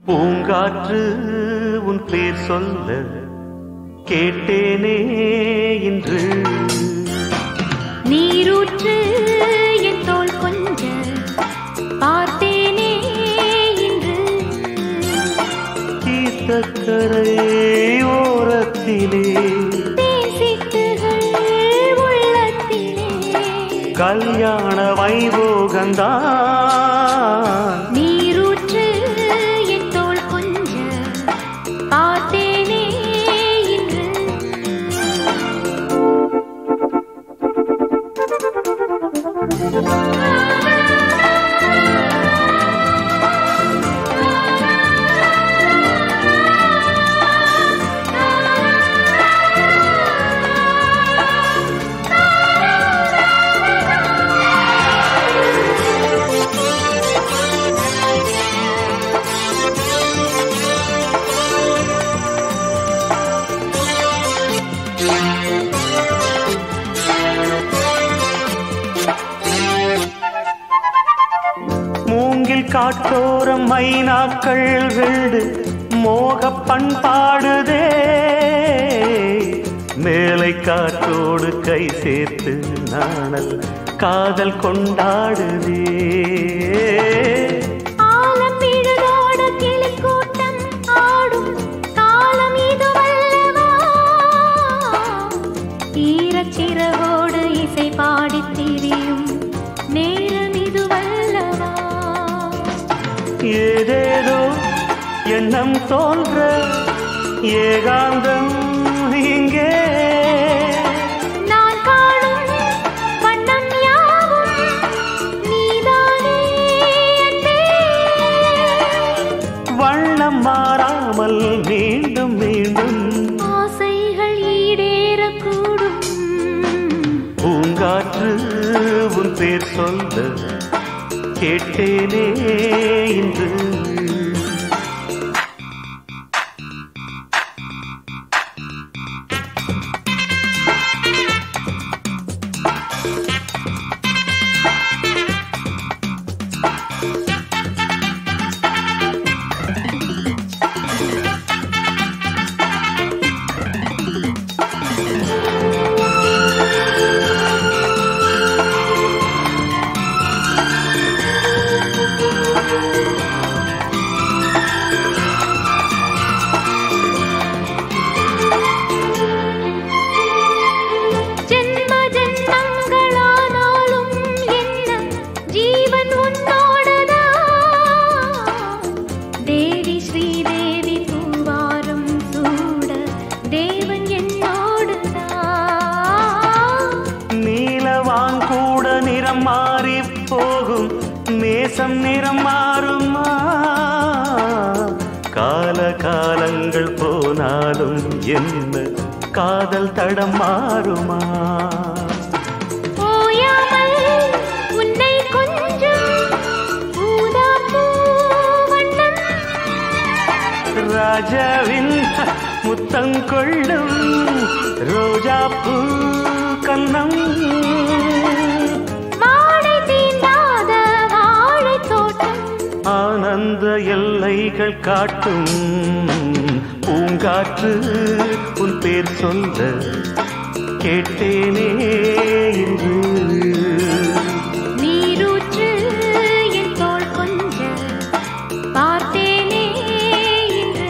பூங்காற்று உன் பேர் சொல்ல கேட்டேனே இன்று நீரூற்று என் தோள் கொஞ்ச பார்த்தேனே இன்று தீர்த்தக்கரை ஓரத்திலே தேசிட்டுகள் உள்ளத்திலே கல்யாண வைபோகந்தான் நீரூற்று என் தோள் கொஞ்ச பார்த்தேனே இன்று மூங்கில் காட்டோரம் மைனாக்கள் வீடு மோக பண்பாடுதே மேலை காற்றோடு கை சேர்த்து நாணல் காதல் கொண்டாடுதே ஆலம் விழுதோட கிளிக்கூட்டம் ஆடும் காலம் இதுவல்லவா ஈரச்சிறகோடு இசை பாடித் திரியும் நேரம் இதுவல்லவா ஏதேதோ எண்ணம் தோன்ற ஏகாந்தம் இங்கே நான் காணும் வண்ணம் யாவும் நீதானே அன்பே வண்ணம் மாறாமல் மீண்டும் மீண்டும் ஆசைகள் ஈடேறக்கூடும் பூங்காற்று உன் பேர் சொல்ல கேட்டேனே இன்று ஜென்ம ஜென்மங்களானாலும் என்ன ஜீவன் உன்னோடுதான் தேவி ஸ்ரீதேவி பூவாரம் சூட தேவன் என்னோடுதான் நீலவான் கூட நிறம் மாறி போகும் நேசம் நிறம் மாறுமா கால காலங்கள் போனாலும் என்ன காதல் தடம் மாறுமா ஓயாமல் உன்னை கொஞ்சம் ஊதாப்பூ வண்ணம் ராஜாவின் முத்தம் கொள்ளும் ரோஜா பூ கண்ணம் வாடை தீண்டாத வாழைத் தோட்டம் ஆனந்த எல்லைகள் காட்டும் பூங்காற்று உன் பேர் சொல்ல கேட்டேனே இன்று நீரூற்று என் தோள் கொஞ்ச பார்த்தேனே இன்று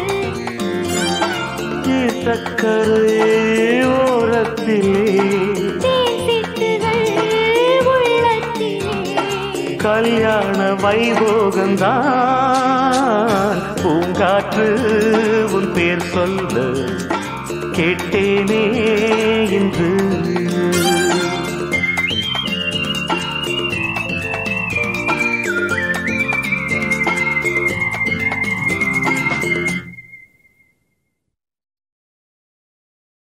தீர்த்தக்கரை ஓரத்திலே தேசிட்டுகள் உள்ளத்திலே கல்யாண வைபோகந்தான் பூங்காற்று உன் பேர் சொல்ல கேட்டேனே இன்று